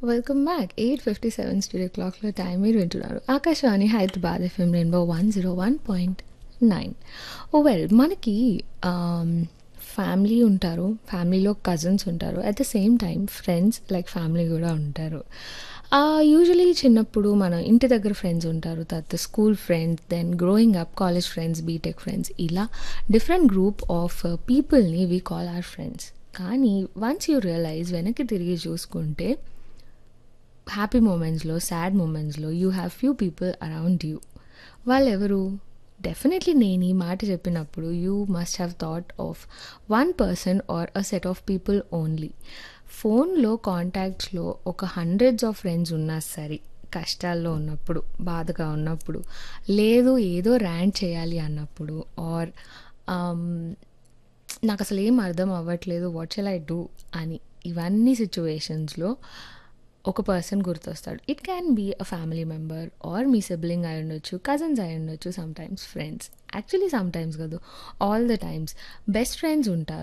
welcome back eight fifty seven studio క్లాక్లో time మీరు వింటున్నారు Akashvani Hyderabad FM rainbow one zero one point nine oh well మనకి family ఉంటారు ఫ్యామిలీలో కజిన్స్ ఉంటారు at the same time friends like family కూడా ఉంటారు యూజువలీ చిన్నప్పుడు మన ఇంటి దగ్గర ఫ్రెండ్స్ ఉంటారు తర్వాత school friends then growing up college friends BTech friends ఇలా డిఫరెంట్ గ్రూప్ ఆఫ్ పీపుల్ని వీ కాల్ ఆర్ ఫ్రెండ్స్ కానీ వన్స్ యూ రియలైజ్ వెనక్కి తిరిగి చూసుకుంటే హ్యాపీ మూమెంట్స్లో సాడ్ మూమెంట్స్లో you have few people around you వాళ్ళు ఎవరు డెఫినెట్లీ నేను ఈ మాట చెప్పినప్పుడు you must have thought of one person or a set of people only ఫోన్లో కాంటాక్ట్స్లో ఒక హండ్రెడ్స్ ఆఫ్ ఫ్రెండ్స్ ఉన్నా సరే కష్టాల్లో ఉన్నప్పుడు బాధగా ఉన్నప్పుడు లేదు ఏదో ర్యాండ్ చేయాలి అన్నప్పుడు ఆర్ నాకు అసలు ఏం అర్థం అవ్వట్లేదు వాట్ షెల్ ఐ డూ అని ఇవన్నీ సిచ్యువేషన్స్లో ఒక పర్సన్ గుర్తొస్తాడు it can be a family member or మీ సిబ్లింగ్ అయి ఉండొచ్చు కజిన్స్ అయి ఉండొచ్చు sometimes friends actually sometimes కాదు all the times best friends ఉంటారు